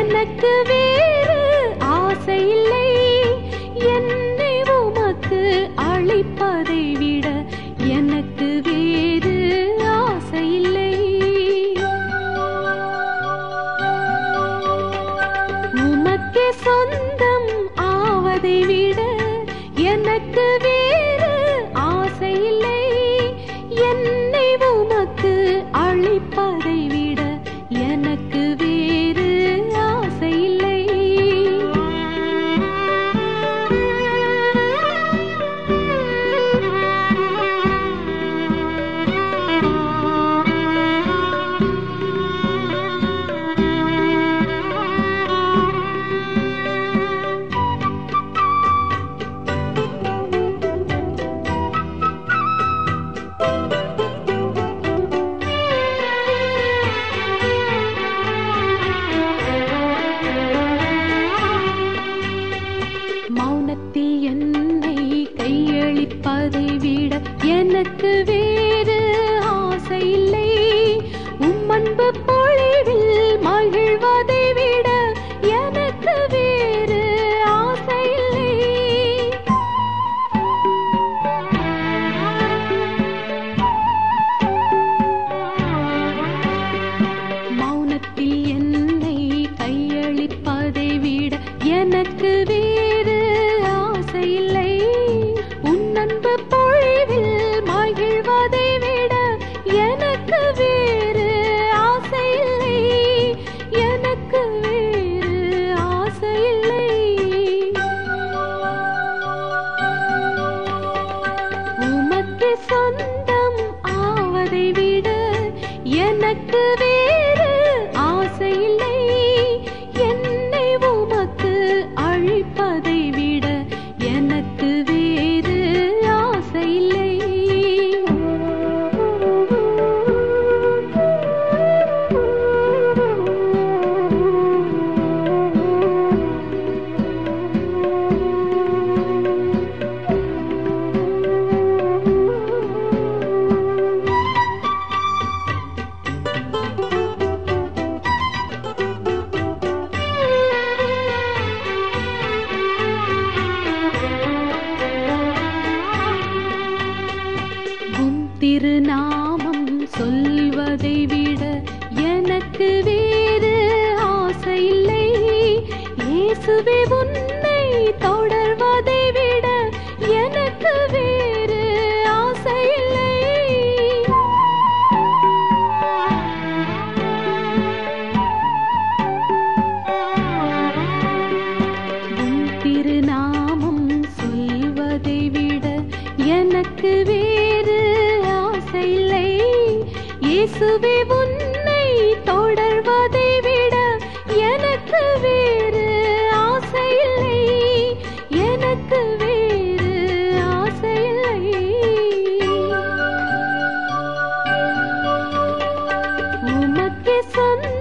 எனக்கு வேறு ஆசை இல்லை என்னை உமக்கு அளிப்பதை விட எனக்கு வேறு ஆசை இல்லை உமக்கே சொந்தம் ஆவதை விட எனக்கு வேறு ஆசை இல்லை என்னை உமக்கு அளிப்பதை விட எனக்கு வேறு ஆசை இல்லை மௌனத்தில் என்னை கையளிப்பதை விட எனக்கு வேறு ஆசை இல்லை உம்மன்பு பொழிவில் மகிழ்வதை விட எனக்கு வேறு ஆசை இல்லை மௌனத்தில் என்னை கையளிப்பதை விட எனக்கு வேறு ஆசை இல்லை உன் அன்பு பொழிவில் மகிழ்வதை விட எனக்கு வேறு ஆசை இல்லை எனக்கு வேறு ஆசை இல்லை உமக்கு சொந்தம் ஆவதை விட எனக்கு வேறு ஆசை இல்லை என்னை உமக்கு அழிப்பதை விட எனக்கு வேறு ஆசை இல்லை உம் திருநாமம் சொல்வதை விட எனக்கு வேறு ஆசை இல்லை இயேசுவே உன்னை தொடர்வதை விட எனக்கு வேறு ஆசை இல்லை உம் திருநாமம் சொல்வதை விட எனக்கு வேறு ஆசை இல்லை இயேசுவே உன்னை தொடர்வதை விட எனக்கு வேறு ஆசை இல்லை எனக்கு வேறு ஆசை இல்லை உமக்கே சொந்த